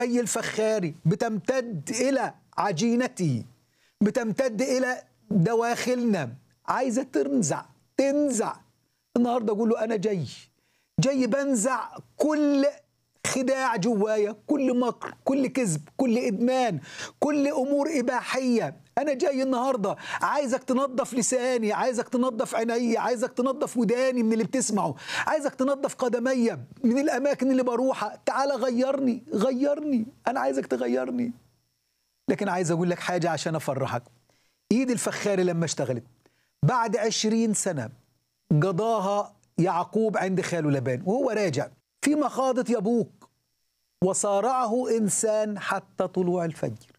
زي الفخاري بتمتد إلى عجينته بتمتد إلى دواخلنا عايزة تنزع تنزع النهاردة أقول له أنا جاي جاي بنزع كل خداع جوايا كل مكر كل كذب كل إدمان كل أمور إباحية أنا جاي النهاردة عايزك تنظف لساني عايزك تنظف عيني عايزك تنظف وداني من اللي بتسمعه عايزك تنظف قدمي من الأماكن اللي بروحها تعالى غيرني غيرني أنا عايزك تغيرني لكن عايز أقول لك حاجة عشان أفرحك إيد الفخاري لما اشتغلت بعد عشرين سنة قضاها يعقوب عند خاله لبان وهو راجع في مخاضة يبوك وصارعه إنسان حتى طلوع الفجر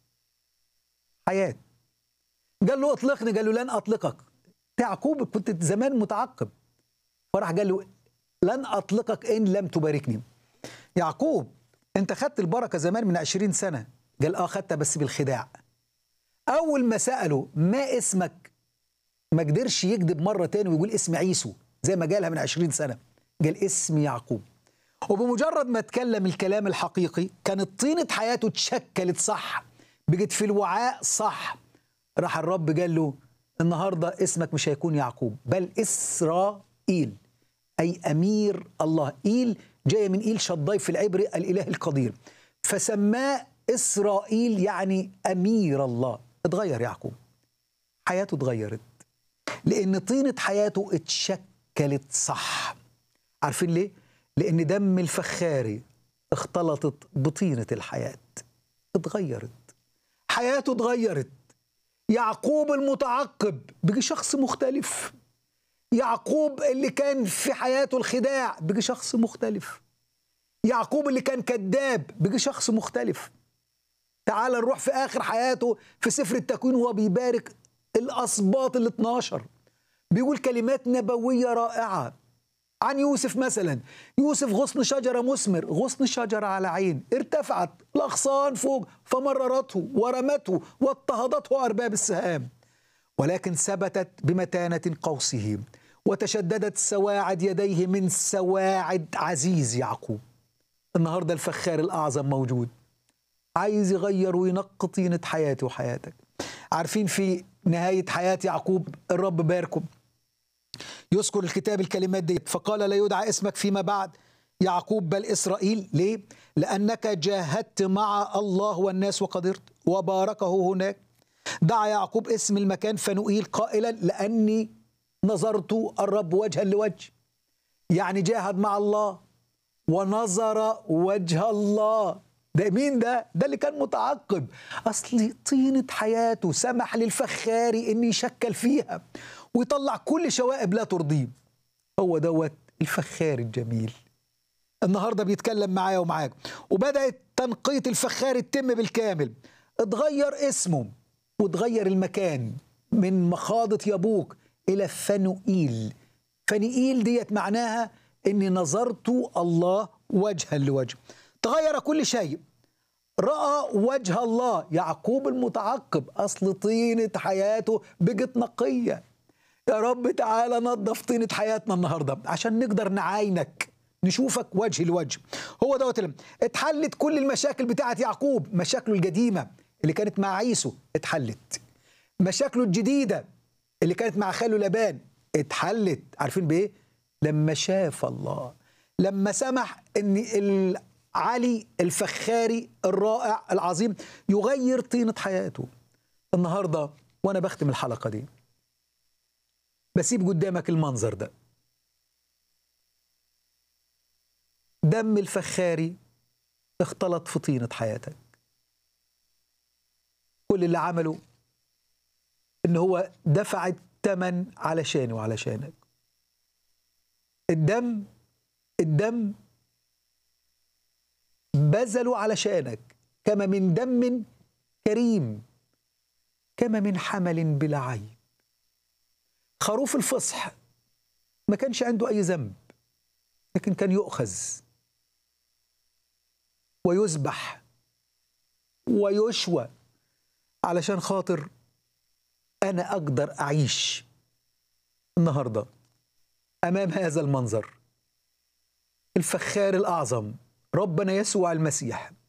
حياة قال له اطلقني قال له لن أطلقك يعقوب كنت زمان متعقب فراح قال له لن أطلقك إن لم تباركني يعقوب أنت خدت البركة زمان من عشرين سنة قال آه خدتها بس بالخداع أول ما سأله ما اسمك ما قدرش يكذب مرة تاني ويقول اسم عيسو زي ما قالها من عشرين سنة قال اسم يعقوب وبمجرد ما اتكلم الكلام الحقيقي كانت طينة حياته اتشكلت صح بقت في الوعاء صح راح الرب قال له النهارده اسمك مش هيكون يعقوب بل اسرائيل اي امير الله ايل جايه من ايل شضاي في العبري الاله القدير فسماه اسرائيل يعني امير الله اتغير يعقوب حياته اتغيرت لان طينه حياته اتشكلت صح عارفين ليه لان دم الفخاري اختلطت بطينه الحياه اتغيرت حياته اتغيرت يعقوب المتعقب بقي شخص مختلف يعقوب اللي كان في حياته الخداع بقي شخص مختلف يعقوب اللي كان كذاب بقي شخص مختلف تعال نروح في آخر حياته في سفر التكوين وهو بيبارك الأسباط ال 12 بيقول كلمات نبوية رائعة عن يوسف مثلا يوسف غصن شجرة مثمر غصن شجرة على عين ارتفعت الأغصان فوق فمررته ورمته واضطهدته أرباب السهام ولكن ثبتت بمتانة قوسه وتشددت سواعد يديه من سواعد عزيز يعقوب النهاردة الفخار الأعظم موجود عايز يغير وينقي طينة حياتي وحياتك عارفين في نهاية حياة يعقوب الرب باركم يذكر الكتاب الكلمات دي فقال لا يدعى اسمك فيما بعد يعقوب بل إسرائيل ليه؟ لأنك جاهدت مع الله والناس وقدرت وباركه هناك دعا يعقوب اسم المكان فنؤيل قائلا لأني نظرت الرب وجها لوجه يعني جاهد مع الله ونظر وجه الله ده مين ده؟ ده اللي كان متعقب أصل طينة حياته سمح للفخاري إن يشكل فيها ويطلع كل شوائب لا ترضيه هو دوت الفخاري الجميل النهارده بيتكلم معايا ومعاك وبدات تنقيه الفخاري تتم بالكامل اتغير اسمه واتغير المكان من مخاضة يبوك إلى فنوئيل فنئيل ديت معناها إني نظرت الله وجها لوجه تغير كل شيء رأى وجه الله يعقوب المتعقب أصل طينة حياته بقت نقية يا رب تعالى نظف طينة حياتنا النهاردة عشان نقدر نعاينك نشوفك وجه لوجه هو دوت اللي اتحلت كل المشاكل بتاعت يعقوب مشاكله القديمة اللي كانت مع عيسو اتحلت مشاكله الجديدة اللي كانت مع خاله لبان اتحلت عارفين بايه لما شاف الله لما سمح ان علي الفخاري الرائع العظيم يغير طينة حياته النهاردة وانا بختم الحلقة دي بسيب قدامك المنظر ده دم الفخاري اختلط في طينة حياتك كل اللي عمله ان هو دفع الثمن علشاني وعلشانك الدم الدم بذلوا علشانك كما من دم كريم كما من حمل بلا عيب خروف الفصح ما كانش عنده اي ذنب لكن كان يؤخذ ويذبح ويشوى علشان خاطر انا اقدر اعيش النهارده امام هذا المنظر الفخار الاعظم ربنا يسوع المسيح